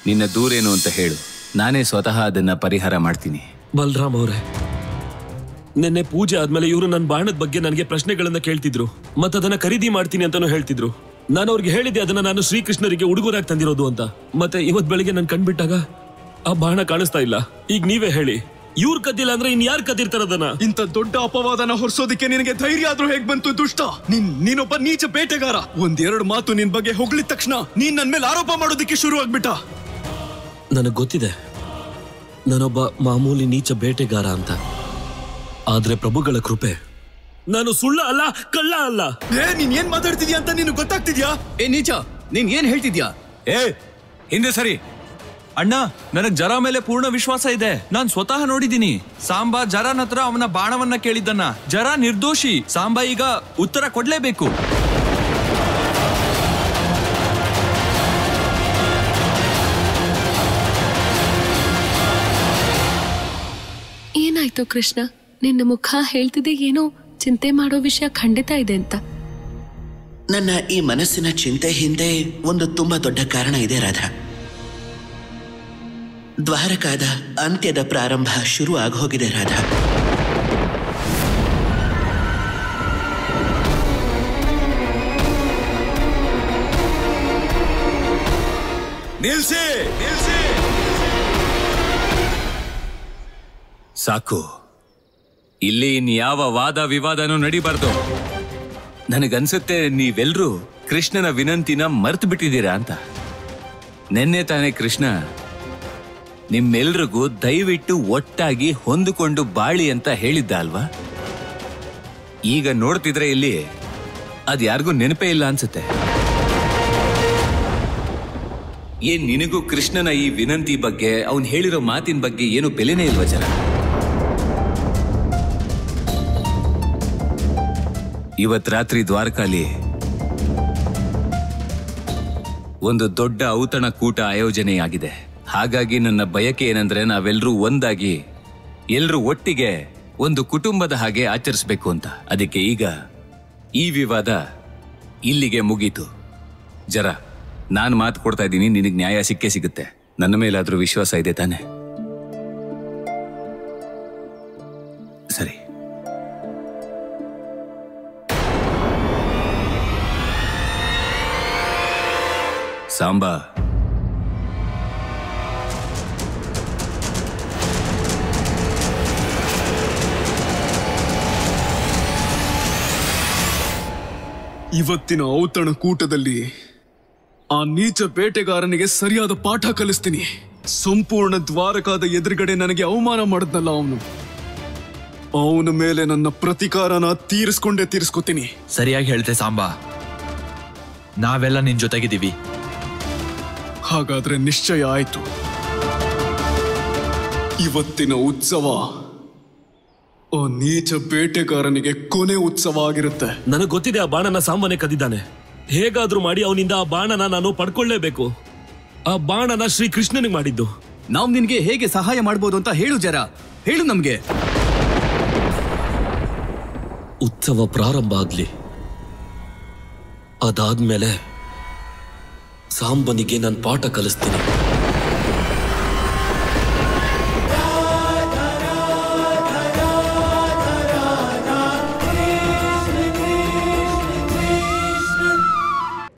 ನಿನ್ನ ದೂರೇನು ಅಂತ ಹೇಳು ನಾನೇ ಸ್ವತಃ ಅದನ್ನ ಪರಿಹಾರ ಮಾಡ್ತೀನಿ ಬಲರಾಮ್ ಅವರೇ ನಿನ್ನೆ ಪೂಜೆ ಆದ್ಮೇಲೆ ಇವರು ನನ್ನ ಬಾಣದ ಬಗ್ಗೆ ನನಗೆ ಪ್ರಶ್ನೆಗಳನ್ನ ಕೇಳ್ತಿದ್ರು ಮತ್ತೆ ಅದನ್ನ ಖರೀದಿ ಮಾಡ್ತೀನಿ ಅಂತಾನು ಹೇಳ್ತಿದ್ರು ನಾನು ಅವ್ರಿಗೆ ಹೇಳಿದ್ದೆ ಅದನ್ನ ನಾನು ಶ್ರೀಕೃಷ್ಣರಿಗೆ ಉಡುಗೊರಾಗಿ ತಂದಿರೋದು ಅಂತ ಮತ್ತೆ ಇವತ್ ಬೆಳಿಗ್ಗೆ ನನ್ ಕಣ್ಬಿಟ್ಟಾಗ ಆ ಬಾಣ ಕಾಣಿಸ್ತಾ ಇಲ್ಲ ಈಗ ನೀವೇ ಹೇಳಿ ಇವ್ರು ಕದ್ದಿಲ್ಲ ಅಂದ್ರೆ ಇನ್ ಯಾರು ಕದ್ದಿರ್ತಾರದನ್ನ ಇಂಥ ದೊಡ್ಡ ಅಪವಾದನ ಹೊರಿಸೋದಕ್ಕೆ ನಿನಗೆ ಧೈರ್ಯ ಆದ್ರೂ ಹೇಗ್ ಬಂತು ದುಷ್ಟ ನಿನ್ ನೀನೊಬ್ಬ ನೀಚ ಬೇಟೆಗಾರ ಒಂದೆರಡು ಮಾತು ನಿನ್ ಬಗ್ಗೆ ಹೊಗಳಿದ ತಕ್ಷಣ ನೀನ್ ನನ್ ಮೇಲೆ ಆರೋಪ ಮಾಡೋದಕ್ಕೆ ಶುರು ಆಗ್ಬಿಟ್ಟ ನನಗ್ ಗೊತ್ತಿದೆ ನಾನೊಬ್ಬ ಮಾಮೂಲಿ ನೀಚ ಬೇಟೆಗಾರ ಅಂತ ಆದ್ರೆ ಪ್ರಭುಗಳ ಕೃಪೆ ನಾನು ಸುಳ್ಳ ಅಲ್ಲ ಕಳ್ಳ ಅಲ್ಲ ಏ ನೀನ್ ಏನ್ ಮಾತಾಡ್ತಿದ್ಯಾ ಅಂತ ನಿನಗೆ ಗೊತ್ತಾಗ್ತಿದ್ಯಾ ಏ ನೀಚ ನೀನ್ ಏನ್ ಹೇಳ್ತಿದ್ಯಾ ಏ ಹಿಂದೆ ಸರಿ ಅಣ್ಣ ನನಗ್ ಜರ ಮೇಲೆ ಪೂರ್ಣ ವಿಶ್ವಾಸ ಇದೆ ನಾನ್ ಸ್ವತಃ ನೋಡಿದೀನಿ ಸಾಂಬಾ ಜರನ್ ಹತ್ರ ಅವನ ಬಾಣವನ್ನ ಕೇಳಿದ್ದನ್ನ ಜರ ನಿರ್ದೋಷಿ ಸಾಂಬಾ ಈಗ ಉತ್ತರ ಕೊಡ್ಲೇಬೇಕು ಏನಾಯ್ತು ಕೃಷ್ಣ ನಿನ್ನ ಮುಖ ಹೇಳ್ತಿದೆ ಏನೋ ಚಿಂತೆ ಮಾಡೋ ವಿಷಯ ಖಂಡಿತ ಇದೆ ಅಂತ ನನ್ನ ಈ ಮನಸ್ಸಿನ ಚಿಂತೆ ಹಿಂದೆ ಒಂದು ತುಂಬಾ ದೊಡ್ಡ ಕಾರಣ ಇದೆ ರಾಧಾ ದ್ವಾರಕಾದ ಅಂತ್ಯದ ಪ್ರಾರಂಭ ಶುರು ಆಗೋಗಿದೆ ರಾಧಾ ನಿಲ್ಸಿ ನಿಲ್ಸಿ ಸಾಕು ಇಲ್ಲಿ ಇನ್ಯಾವ ವಾದ ವಿವಾದನೂ ನಡಿಬಾರ್ದು ನನಗನ್ಸುತ್ತೆ ನೀವೆಲ್ರೂ ಕೃಷ್ಣನ ವಿನಂತಿನ ಮರ್ತು ಬಿಟ್ಟಿದ್ದೀರಾ ಅಂತ ನಿನ್ನೆ ತಾನೇ ಕೃಷ್ಣ ನಿಮ್ಮೆಲ್ರಿಗೂ ದಯವಿಟ್ಟು ಒಟ್ಟಾಗಿ ಹೊಂದಿಕೊಂಡು ಬಾಳಿ ಅಂತ ಹೇಳಿದ್ದ ಅಲ್ವಾ ಈಗ ನೋಡ್ತಿದ್ರೆ ಇಲ್ಲಿ ಅದ್ಯಾರಿಗೂ ನೆನಪೇ ಇಲ್ಲ ಅನ್ಸುತ್ತೆ ಏನ್ ನಿನಗೂ ಕೃಷ್ಣನ ಈ ವಿನಂತಿ ಬಗ್ಗೆ ಅವನ್ ಹೇಳಿರೋ ಮಾತಿನ ಬಗ್ಗೆ ಏನು ಬೆಲೆನೇ ಇಲ್ವಾ ಜನ ಇವತ್ ರಾತ್ರಿ ದ್ವಾರಕಾಲಿ ಒಂದು ದೊಡ್ಡ ಔತಣ ಕೂಟ ಆಯೋಜನೆಯಾಗಿದೆ ಹಾಗಾಗಿ ನನ್ನ ಬಯಕೆ ಏನಂದ್ರೆ ನಾವೆಲ್ಲರೂ ಒಂದಾಗಿ ಎಲ್ರೂ ಒಟ್ಟಿಗೆ ಒಂದು ಕುಟುಂಬದ ಹಾಗೆ ಆಚರಿಸ್ಬೇಕು ಅಂತ ಅದಕ್ಕೆ ಈಗ ಈ ವಿವಾದ ಇಲ್ಲಿಗೆ ಮುಗೀತು ಜರ ನಾನು ಮಾತು ಕೊಡ್ತಾ ಇದ್ದೀನಿ ನಿನಗೆ ನ್ಯಾಯ ಸಿಕ್ಕೇ ಸಿಗುತ್ತೆ ನನ್ನ ಮೇಲಾದ್ರೂ ವಿಶ್ವಾಸ ಇದೆ ತಾನೆ ಸರಿ ಸಾಂಬಾ ಇವತ್ತಿನ ಔತಣ ಕೂಟದಲ್ಲಿ ಆ ನೀಚ ಬೇಟೆಗಾರನಿಗೆ ಸರಿಯಾದ ಪಾಠ ಕಲಿಸ್ತೀನಿ ಸಂಪೂರ್ಣ ದ್ವಾರಕಾದ ಎದುರುಗಡೆ ನನಗೆ ಅವಮಾನ ಮಾಡಿದ್ನಲ್ಲ ಅವನು ಅವನ ಮೇಲೆ ನನ್ನ ಪ್ರತಿಕಾರನ ತೀರಿಸ್ಕೊಂಡೇ ತೀರಿಸ್ಕೊತೀನಿ ಸರಿಯಾಗಿ ಹೇಳ್ತೆ ಸಾಂಬಾ ನಾವೆಲ್ಲ ನಿನ್ ಜೊತೆಗಿದ್ದೀವಿ ಹಾಗಾದ್ರೆ ನಿಶ್ಚಯ ಆಯ್ತು ಇವತ್ತಿನ ಉತ್ಸವ ಆ ನೀಚ ಬೇಟೆಗಾರನಿಗೆ ಕೊನೆ ಉತ್ಸವ ಆಗಿರುತ್ತೆ ನನಗ್ ಗೊತ್ತಿದೆ ಆ ಬಾಣನ ಸಾಮಾನ್ಯ ಕದ್ದಿದ್ದಾನೆ ಹೇಗಾದ್ರೂ ಮಾಡಿ ಅವನಿಂದ ಆ ಬಾಣನ ನಾನು ಪಡ್ಕೊಳ್ಳೇಬೇಕು ಆ ಬಾಣನ ಶ್ರೀ ಕೃಷ್ಣನಿಗೆ ಮಾಡಿದ್ದು ನಾವ್ ನಿನ್ಗೆ ಹೇಗೆ ಸಹಾಯ ಮಾಡ್ಬೋದು ಅಂತ ಹೇಳು ಜರ ಹೇಳು ನಮ್ಗೆ ಉತ್ಸವ ಪ್ರಾರಂಭ ಆಗ್ಲಿ ಅದಾದ್ಮೇಲೆ ಸಾಂಬನಿಗೆ ನಾನು ಪಾಠ ಕಲಿಸ್ತೀನಿ